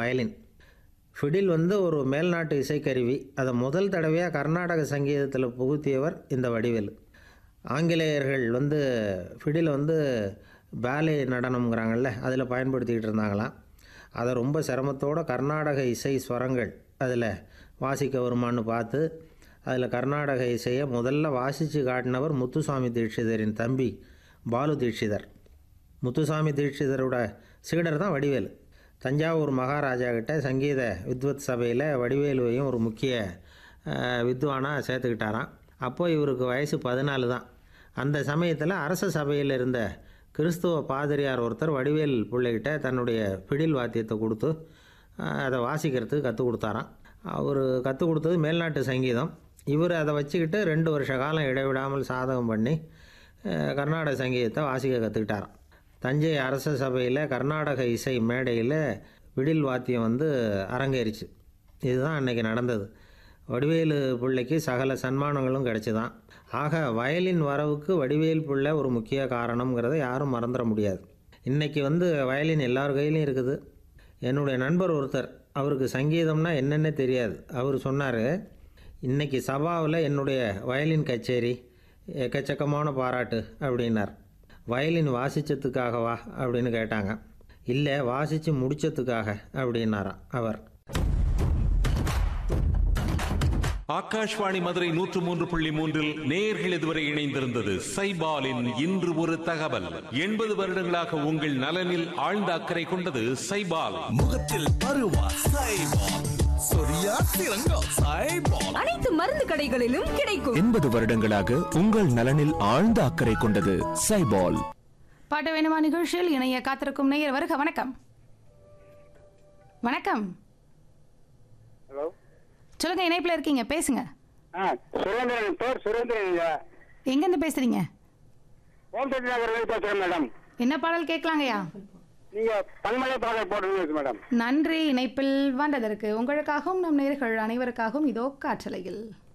violin ஃபிடில் வந்து ஒரு மேல்நாட்டு இசைக்கருவி அதை முதல் தடவையாக கர்நாடக சங்கீதத்தில் புகுத்தியவர் இந்த வடிவேலு ஆங்கிலேயர்கள் வந்து ஃபிடில் வந்து பேலே நடனம்ங்கிறாங்கல்ல அதில் பயன்படுத்திக்கிட்டு இருந்தாங்களாம் அதை ரொம்ப சிரமத்தோட கர்நாடக இசை ஸ்வரங்கள் அதில் வாசிக்க வருமான்னு பார்த்து அதில் கர்நாடக இசையை முதல்ல வாசித்து காட்டினவர் முத்துசாமி தீட்சிதரின் தம்பி பாலு தீட்சிதர் முத்துசாமி தீட்சிதரோட சீடர் தான் வடிவேலு தஞ்சாவூர் மகாராஜா கிட்ட சங்கீத வித்வத் சபையில் வடிவேலுவையும் ஒரு முக்கிய அஹ், வித்வானாக சேர்த்துக்கிட்டாராம் அப்போது இவருக்கு வயசு பதினாலு தான் அந்த சமயத்தில் அரச சபையில் இருந்த கிறிஸ்துவ பாதிரியார் ஒருத்தர் வடிவேல் பிள்ளைகிட்ட தன்னுடைய பிடில் வாத்தியத்தை கொடுத்து அஹ், அதை வாசிக்கிறதுக்கு கற்றுக் கொடுத்தாராம் அவர் கற்றுக் கொடுத்தது மேல்நாட்டு சங்கீதம் இவர் அதை வச்சுக்கிட்டு ரெண்டு வருஷ காலம் இடைவிடாமல் சாதகம் பண்ணி அஹ், கர்நாடக சங்கீதத்தை வாசிக்க கற்றுக்கிட்டாராம் தஞ்சை அரச சபையில் கர்நாடக இசை மேடையில் விடில் வாத்தியம் வந்து அரங்கேறிச்சு இதுதான் அன்னைக்கு நடந்தது வடிவேலு பிள்ளைக்கு சகல சன்மானங்களும் கிடைச்சிதான் ஆக வயலின் வரவுக்கு வடிவேல் பிள்ளை ஒரு முக்கிய காரணம்ங்கிறத யாரும் மறந்துட முடியாது இன்றைக்கி வந்து வயலின் எல்லார் கையிலையும் இருக்குது என்னுடைய நண்பர் ஒருத்தர் அவருக்கு சங்கீதம்னா என்னென்ன தெரியாது அவர் சொன்னார் இன்னைக்கு சபாவில் என்னுடைய வயலின் கச்சேரி எக்கச்சக்கமான பாராட்டு அப்படின்னார் வயலின் வாசித்ததுக்காகவா அப்படின்னு கேட்டாங்க இல்லை வாசித்து முடிச்சதுக்காக அப்படின்னாராம் அவர் ஆகாஷ்வாணி மதுரை நூற்று மூன்று புள்ளி மூன்றில் நேயர்கள் இதுவரை இணைந்திருந்தது சைபாலின் இன்று ஒரு தகவல் எண்பது வருடங்களாக உங்கள் நலனில் ஆழ்ந்த அக்கறை கொண்டது சைபால் முகத்தில் பருவா சைபால் சொரியா சிறங்கோ சைபால் அனைத்து மருந்து கடைகளிலும் கிடைக்கும் எண்பது வருடங்களாக உங்கள் நலனில் ஆழ்ந்த அக்கறை கொண்டது சைபால் பாட்டு வேணுமா நிகழ்ச்சியில் இணைய காத்திருக்கும் நேயர் வருக வணக்கம் வணக்கம் ஹலோ சொல்லுங்க இணைப்பில் இருக்கீங்க பேசுங்க ஆ சுரேந்திரன் பேர் சுரேந்திரன் ஐயா எங்கேருந்து பேசுறீங்க ஓம் சக்தி நகர்லேருந்து பேசுகிறேன் மேடம் என்ன பாடல் கேட்கலாங்கய்யா நீங்கள் பன்மலை பாடல் போட்டுருங்க மேடம் நன்றி இணைப்பில் வந்ததற்கு உங்களுக்காகவும் நம் நேர்கள் அனைவருக்காகவும் இதோ காற்றலையில்